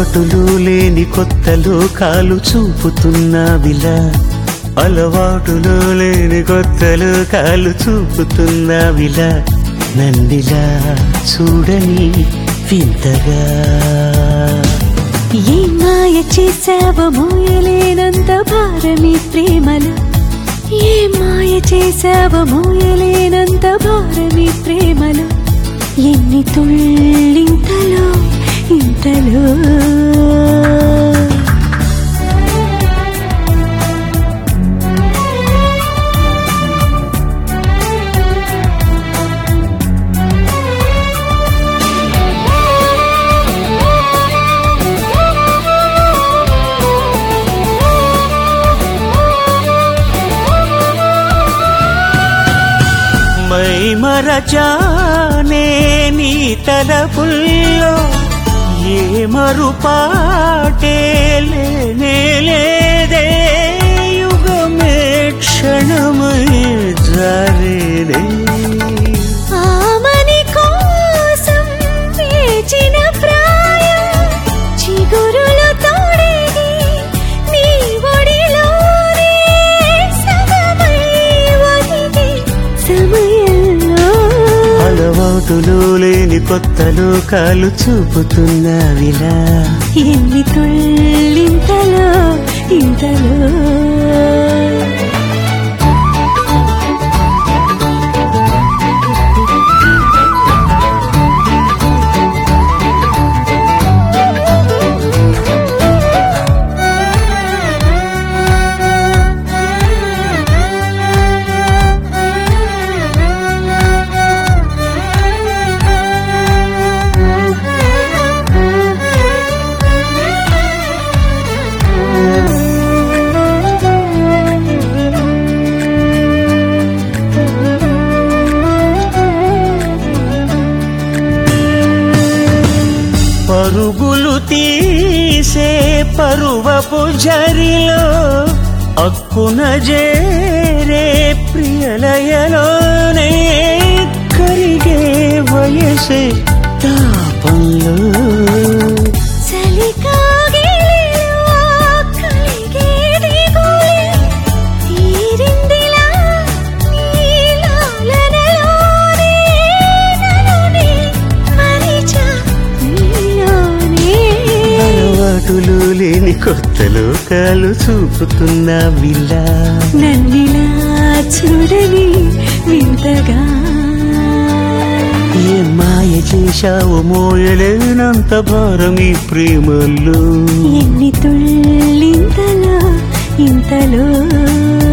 అలవాటులు లేని కొత్త లోకాలు చూపుతున్నావిలా అలవాటులు లేని కొత్త లోకాలు చూపుతున్నావిలా నన్నిలా చూడని వింతగా ఏ మాయ చేసావో మోయలేనంత భారమి ప్రేమలో ఏ మాయ చేసావో మోయలేనంత భారమి ప్రేమలో ఎన్ని తుళ్ళింతలో ఇంతలో మై మరచానే నీ తలపుల్లో ఏ మరుపాటే లేనే లేదే యుగమే క్షణమై జారేదే ఆమని కోసం వేచిన ప్రాయం చిగురులు తోడేది నీ ఒడిలోనే సగమై ఒదిగి సమయంలో అలవాటులు లేని కొత్త లోకాలు చూపుతున్నావిలా ఎన్ని తుళ్ళింతలో ఇంతలో పరుగులు తీసే పరువపు జరిలో అక్కున జేరే ప్రియలయలోనే కరిగే వయసే తాపంలో చలికాగిలిలో కలిగేది గోలే తీరిందిలా నీలాలనలోనే నన్నునే మరిచా నీలోనే అలవాటులు లేని కొత్త లోకాలు చూపుతున్నా విలా నన్నిలా చూడని వింతగా ఏ మాయ చేశావు మోయలేనంత భారం ఈ ప్రేమలో ఎన్ని తుళ్ళింతలో ఇంతలో